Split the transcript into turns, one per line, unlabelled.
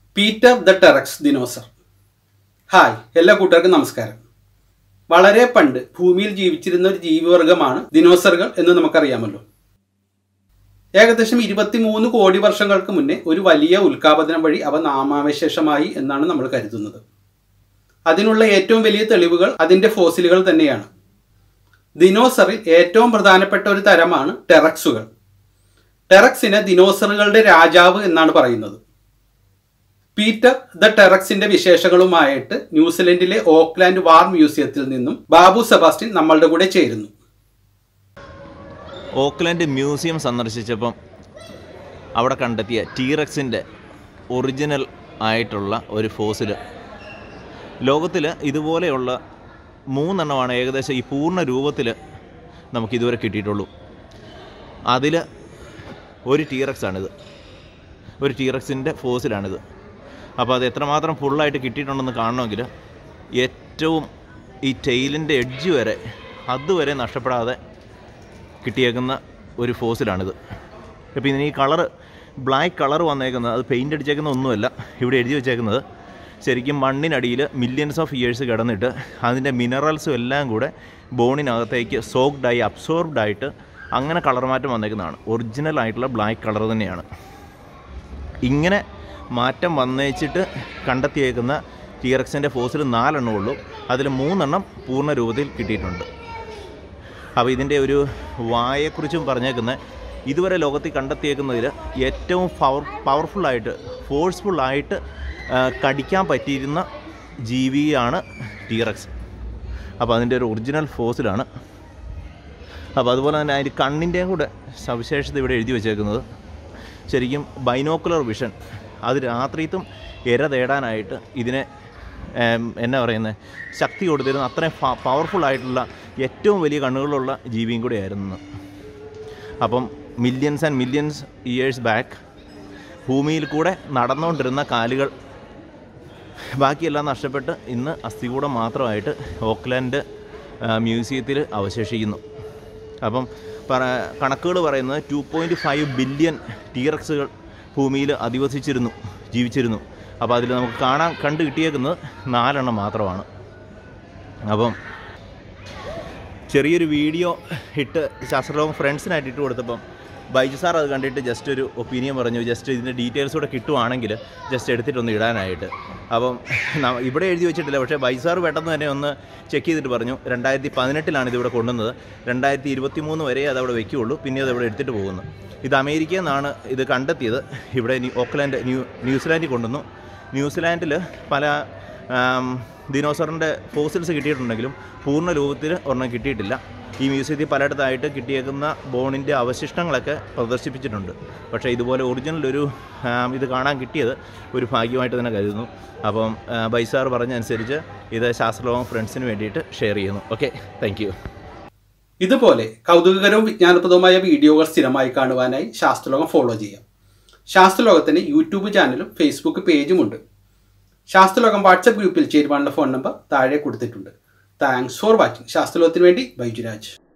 Peter the T rex dinosaur hi എല്ലാ കൂട്ടുകാർക്കും നമസ്കാരം വളരെ പണ്ട് ഭൂമിയിൽ ജീവിച്ചിരുന്ന ഒരു ജീവിവർഗമാണ് ദിനോസറുകൾ എന്ന് നമുക്കറിയാമല്ലോ ഏകദേശം ഇരുപത്തിമൂന്ന് കോടി വർഷങ്ങൾക്ക് മുന്നേ ഒരു വലിയ ഉൽക്കാപതനം വഴി അവ നാമാവശേഷമായി എന്നാണ് നമ്മൾ കരുതുന്നത് അതിനുള്ള ഏറ്റവും വലിയ തെളിവുകൾ അതിൻ്റെ ഫോസിലുകൾ തന്നെയാണ് ദിനോസറിൽ ഏറ്റവും പ്രധാനപ്പെട്ട ഒരു തരമാണ് ടെറക്സുകൾ ടെറക്സിനെ ദിനോസറുകളുടെ രാജാവ് എന്നാണ് പറയുന്നത് പീറ്റർ ദ ടെറക്സിന്റെ വിശേഷങ്ങളുമായിട്ട് ന്യൂസിലൻഡിലെ ഓക്ലാൻഡ് വാർ മ്യൂസിയത്തിൽ നിന്നും ബാബു സെബാസ്റ്റ്യൻ നമ്മളുടെ കൂടെ ചേരുന്നു
ഓക്ലൻഡ് മ്യൂസിയം സന്ദർശിച്ചപ്പം അവിടെ കണ്ടെത്തിയ ടീറക്സിൻ്റെ ഒറിജിനൽ ആയിട്ടുള്ള ഒരു ഫോസിൽ ലോകത്തിൽ ഇതുപോലെയുള്ള മൂന്നെണ്ണമാണ് ഏകദേശം ഈ പൂർണ്ണ രൂപത്തിൽ നമുക്കിതുവരെ കിട്ടിയിട്ടുള്ളൂ അതിൽ ഒരു ടീറക്സ് ആണിത് ഒരു ടീറക്സിൻ്റെ ഫോസിലാണിത് അപ്പോൾ അത് എത്രമാത്രം ഫുള്ളായിട്ട് കിട്ടിയിട്ടുണ്ടെന്ന് കാണണമെങ്കിൽ ഏറ്റവും ഈ ടെയിലിൻ്റെ എഡ്ജ് വരെ അതുവരെ നഷ്ടപ്പെടാതെ കിട്ടിയേക്കുന്ന ഒരു ഫോസിലാണിത് ഇപ്പോൾ ഇതിന് ഈ കളറ് ബ്ലാക്ക് കളർ വന്നേക്കുന്നത് അത് പെയിൻ്റ് അടിച്ചേക്കുന്ന ഒന്നുമല്ല ഇവിടെ എഴുതി വെച്ചേക്കുന്നത് ശരിക്കും മണ്ണിനടിയിൽ മില്യൺസ് ഓഫ് ഇയേഴ്സ് കിടന്നിട്ട് അതിൻ്റെ മിനറൽസും എല്ലാം കൂടെ ബോണിനകത്തേക്ക് സോക്ഡായി അബ്സോർബ്ഡ് ആയിട്ട് അങ്ങനെ കളർ മാറ്റം വന്നേക്കുന്നതാണ് ഒറിജിനൽ ആയിട്ടുള്ള ബ്ലാക്ക് കളർ തന്നെയാണ് ഇങ്ങനെ മാറ്റം വന്നേച്ചിട്ട് കണ്ടെത്തിയേക്കുന്ന ടീറക്സിൻ്റെ ഫോസിൽ നാലെണ്ണം ഉള്ളൂ അതിൽ മൂന്നെണ്ണം പൂർണ്ണ രൂപത്തിൽ കിട്ടിയിട്ടുണ്ട് അപ്പോൾ ഇതിൻ്റെ ഒരു വായെക്കുറിച്ചും പറഞ്ഞേക്കുന്നത് ഇതുവരെ ലോകത്തിൽ കണ്ടെത്തിയേക്കുന്നതിൽ ഏറ്റവും പവർ പവർഫുള്ളായിട്ട് ഫോഴ്സ്ഫുള്ളായിട്ട് കടിക്കാൻ പറ്റിയിരുന്ന ജീവിയാണ് ടീറക്സ് അപ്പോൾ അതിൻ്റെ ഒരു ഒറിജിനൽ ഫോസിലാണ് അപ്പോൾ അതുപോലെ തന്നെ അതിൻ്റെ കണ്ണിൻ്റെയും കൂടെ സവിശേഷത ഇവിടെ എഴുതി വെച്ചേക്കുന്നത് ശരിക്കും ബൈനോക്കുലർ വിഷൻ അത് രാത്രിത്തും ഇര തേടാനായിട്ട് ഇതിനെ ഏം, എന്നാ പറയുന്നത് ശക്തി കൊടുത്തിരുന്ന അത്രയും പവർഫുൾ ആയിട്ടുള്ള ഏറ്റവും വലിയ കണ്ണുകളുള്ള ജീവിയും കൂടിയായിരുന്നു അപ്പം millions and millions years back ഭൂമിയിൽ കൂടെ നടന്നുകൊണ്ടിരുന്ന കാലുകൾ ബാക്കിയെല്ലാം നഷ്ടപ്പെട്ട് ഇന്ന് അസ്ഥികൂടം മാത്രമായിട്ട് ഓക്ലാൻഡ് മ്യൂസിയത്തിൽ അവശേഷിക്കുന്നു അപ്പം പറ കണക്കുകൾ പറയുന്നത് ടു പോയിൻറ്റ് ഫൈവ് ബില്യൺ ടീറക്സുകൾ ഭൂമിയിൽ അധിവസിച്ചിരുന്നു ജീവിച്ചിരുന്നു അപ്പോൾ അതിൽ നമുക്ക് കാണാൻ കണ്ടു കിട്ടിയേക്കുന്നത് നാലെണ്ണം മാത്രമാണ് അപ്പം ചെറിയൊരു വീഡിയോ ഇട്ട് ശാസ്ത്രലോകം ഫ്രണ്ട്സിനായിട്ട് ഇട്ട് കൊടുത്തപ്പം ബൈജു സാർ അത് കണ്ടിട്ട് ജസ്റ്റ് ഒരു ഒപ്പീനിയൻ പറഞ്ഞു ജസ്റ്റ് ഇതിൻ്റെ ഡീറ്റെയിൽസ് കൂടെ കിട്ടുവാണെങ്കിൽ ജസ്റ്റ് എടുത്തിട്ടൊന്ന് ഇടാനായിട്ട് അപ്പം ന- ഇവിടെ എഴുതി വെച്ചിട്ടില്ല പക്ഷേ ബൈജു സാർ പെട്ടെന്ന് തന്നെ ഒന്ന് ചെക്ക് ചെയ്തിട്ട് പറഞ്ഞു രണ്ടായിരത്തി പതിനെട്ടിലാണ് ഇതിവിടെ കൊണ്ടുവന്നത് രണ്ടായിരത്തി ഇരുപത്തി മൂന്ന് വരെ അത് അവിടെ വെക്കുകയുള്ളൂ പിന്നെ അത് ഇവിടെ എടുത്തിട്ട് പോകുന്നു ഇത് അമേരിക്കയിൽ നിന്നാണ് ഇത് കണ്ടെത്തിയത് ഇവിടെ ന്യൂ- ഓക്ലാൻഡ് ന്യൂ ന്യൂസിലാൻഡിൽ കൊണ്ടുവന്നു ന്യൂസിലാൻഡിൽ പല ആം, ദിനോസറിൻ്റെ ഫോസിൽസ് കിട്ടിയിട്ടുണ്ടെങ്കിലും പൂർണ്ണ രൂപത്തിൽ ഒരെണ്ണം കിട്ടിയിട്ടില്ല ഈ മ്യൂസിയത്തിൽ പലയിടത്തായിട്ട് കിട്ടിയേക്കുന്ന ബോണിൻ്റെ അവശിഷ്ടങ്ങളൊക്കെ പ്രദർശിപ്പിച്ചിട്ടുണ്ട് പക്ഷേ ഇതുപോലെ ഒറിജിനൽ ഒരു ആം, ഇത് കാണാൻ കിട്ടിയത് ഒരു ഭാഗ്യമായിട്ട് തന്നെ കരുതുന്നു അപ്പം ആ, ബൈസാർ പറഞ്ഞനുസരിച്ച് ഇത് ശാസ്ത്രലോകം ഫ്രണ്ട്സിന് വേണ്ടിയിട്ട് ഷെയർ ചെയ്യുന്നു ഓക്കെ താങ്ക് യു
ഇതുപോലെ കൗതുകകരവും വിജ്ഞാനപ്രദവുമായ വീഡിയോകൾ സ്ഥിരമായി കാണുവാനായി ശാസ്ത്രലോകം ഫോളോ ചെയ്യാം ശാസ്ത്രലോകത്തിന് യൂട്യൂബ് ചാനലും ഫേസ്ബുക്ക് പേജുമുണ്ട് ശാസ്ത്രലോകം വാട്സപ്പ് ഗ്രൂപ്പിൽ ചേരുവാനുള്ള ഫോൺ നമ്പർ താഴെ കൊടുത്തിട്ടുണ്ട് താങ്ക്സ് ഫോർ വാച്ചിങ് ശാസ്ത്രലോകത്തിന് വേണ്ടി ബൈജുരാജ്